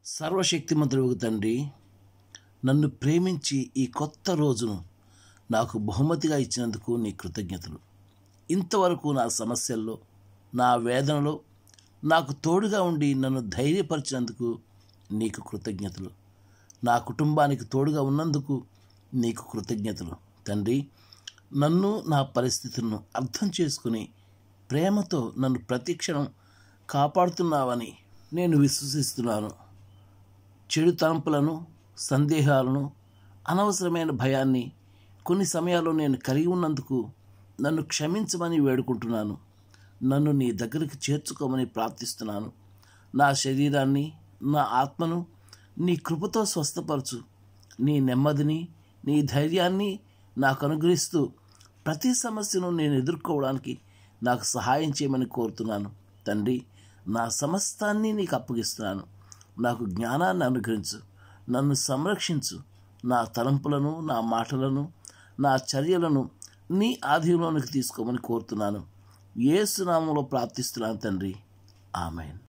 సర్వశక్తిమంతుడు తండ్రి నన్ను ప్రేమించి ఈ కొత్త రోజును నాకు బహుమతిగా ఇచ్చినందుకు నీ కృతజ్ఞతలు ఇంతవరకు నా సమస్యల్లో నా వేదనలో నాకు తోడుగా ఉండి నన్ను ధైర్యపరిచినందుకు నీకు కృతజ్ఞతలు నా కుటుంబానికి తోడుగా ఉన్నందుకు నీకు కృతజ్ఞతలు తండ్రి నన్ను నా పరిస్థితులను అర్థం చేసుకుని ప్రేమతో నన్ను ప్రతిక్షణం కాపాడుతున్నావని నేను విశ్వసిస్తున్నాను చెడు తలంపులను సందేహాలను అనవసరమైన భయాన్ని కొన్ని సమయాల్లో నేను కలిగి ఉన్నందుకు నన్ను క్షమించమని వేడుకుంటున్నాను నన్ను నీ దగ్గరికి చేర్చుకోమని ప్రార్థిస్తున్నాను నా శరీరాన్ని నా ఆత్మను నీ కృపతో స్వస్థపరచు నీ నెమ్మదిని నీ ధైర్యాన్ని నాకు అనుగ్రహిస్తూ ప్రతి సమస్యను నేను ఎదుర్కోవడానికి నాకు సహాయం చేయమని కోరుతున్నాను తండ్రి నా సమస్తాన్ని నీకు అప్పగిస్తున్నాను నాకు జ్ఞానాన్ని అనుగ్రహించు నన్ను సంరక్షించు నా తలంపులను నా మాటలను నా చర్యలను నీ ఆధీనంలోనికి తీసుకోమని కోరుతున్నాను ఏసునామంలో ప్రార్థిస్తున్నాను తండ్రి ఆమెన్